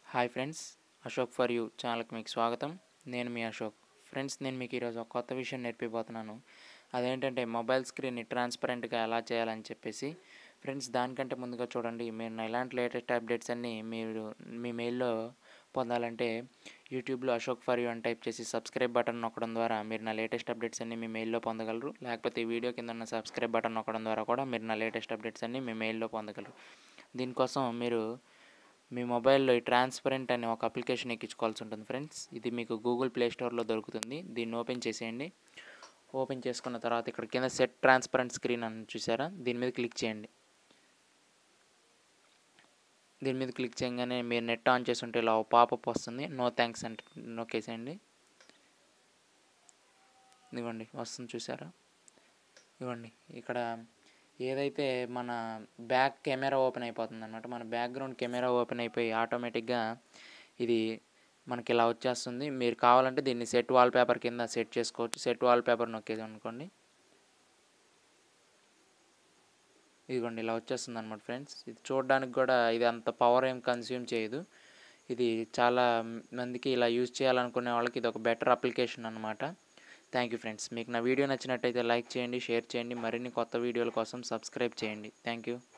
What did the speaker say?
hi friends Ashok for you ఛానల్కి మీకు స్వాగతం నేను మీ అశోక్ ఫ్రెండ్స్ నేను మీకు ఈరోజు ఒక కొత్త విషయం నేర్పిపోతున్నాను అదేంటంటే మొబైల్ స్క్రీన్ని ట్రాన్స్పరెంట్గా ఎలా చేయాలని చెప్పేసి ఫ్రెండ్స్ దానికంటే ముందుగా చూడండి మీరు ఇలాంటి లేటెస్ట్ అప్డేట్స్ అన్నీ మీరు మీ మెయిల్లో పొందాలంటే యూట్యూబ్లో అశోక్ ఫర్ యూ అని టైప్ చేసి సబ్స్క్రైబ్ బటన్ నొక్కడం ద్వారా మీరు నా లేటెస్ట్ అప్డేట్స్ అన్నీ మీ మెయిల్లో పొందగలరు లేకపోతే ఈ వీడియో కింద ఉన్న సబ్స్క్రైబ్ బటన్ నొక్కడం ద్వారా కూడా మీరు నా లేటెస్ట్ అప్డేట్స్ అన్నీ మీ మెయిల్లో పొందగలరు దీనికోసం మీరు మీ మొబైల్లో ఈ ట్రాన్స్పరెంట్ అనే ఒక అప్లికేషన్ ఎక్కించుకోవాల్సి ఉంటుంది ఫ్రెండ్స్ ఇది మీకు గూగుల్ ప్లే స్టోర్లో దొరుకుతుంది దీన్ని ఓపెన్ చేసేయండి ఓపెన్ చేసుకున్న తర్వాత ఇక్కడ కింద సెట్ ట్రాన్స్పరెంట్ స్క్రీన్ అని చూసారా దీని మీద క్లిక్ చేయండి దీని మీద క్లిక్ చేయగానే మీరు నెట్ ఆన్ చేసి ఉంటే ఇలా పాపప్ వస్తుంది నో థ్యాంక్స్ అంటే నొక్కేసేయండి ఇదిగోండి వస్తుంది చూసారా ఇవ్వండి ఇక్కడ ఏదైతే మన బ్యాక్ కెమెరా ఓపెన్ అయిపోతుంది అనమాట మన బ్యాక్గ్రౌండ్ కెమెరా ఓపెన్ అయిపోయి ఆటోమేటిక్గా ఇది మనకి ఇలా వచ్చేస్తుంది మీరు కావాలంటే దీన్ని సెట్ వాల్ పేపర్ కింద సెట్ చేసుకోవచ్చు సెట్ వాల్ పేపర్ నొక్కేది అనుకోండి ఇదిగోండి ఇలా వచ్చేస్తుంది అనమాట ఫ్రెండ్స్ ఇది చూడడానికి కూడా ఇది అంత పవర్ ఏం కన్స్యూమ్ చేయదు ఇది చాలా మందికి ఇలా యూజ్ చేయాలనుకునే వాళ్ళకి ఇది ఒక బెటర్ అప్లికేషన్ అనమాట థ్యాంక్ యూ ఫ్రెండ్స్ మీకు నా వీడియో నచ్చినట్టయితే లైక్ చేయండి షేర్ చేయండి మరిన్ని కొత్త వీడియోల కోసం సబ్స్క్రైబ్ చేయండి థ్యాంక్ యూ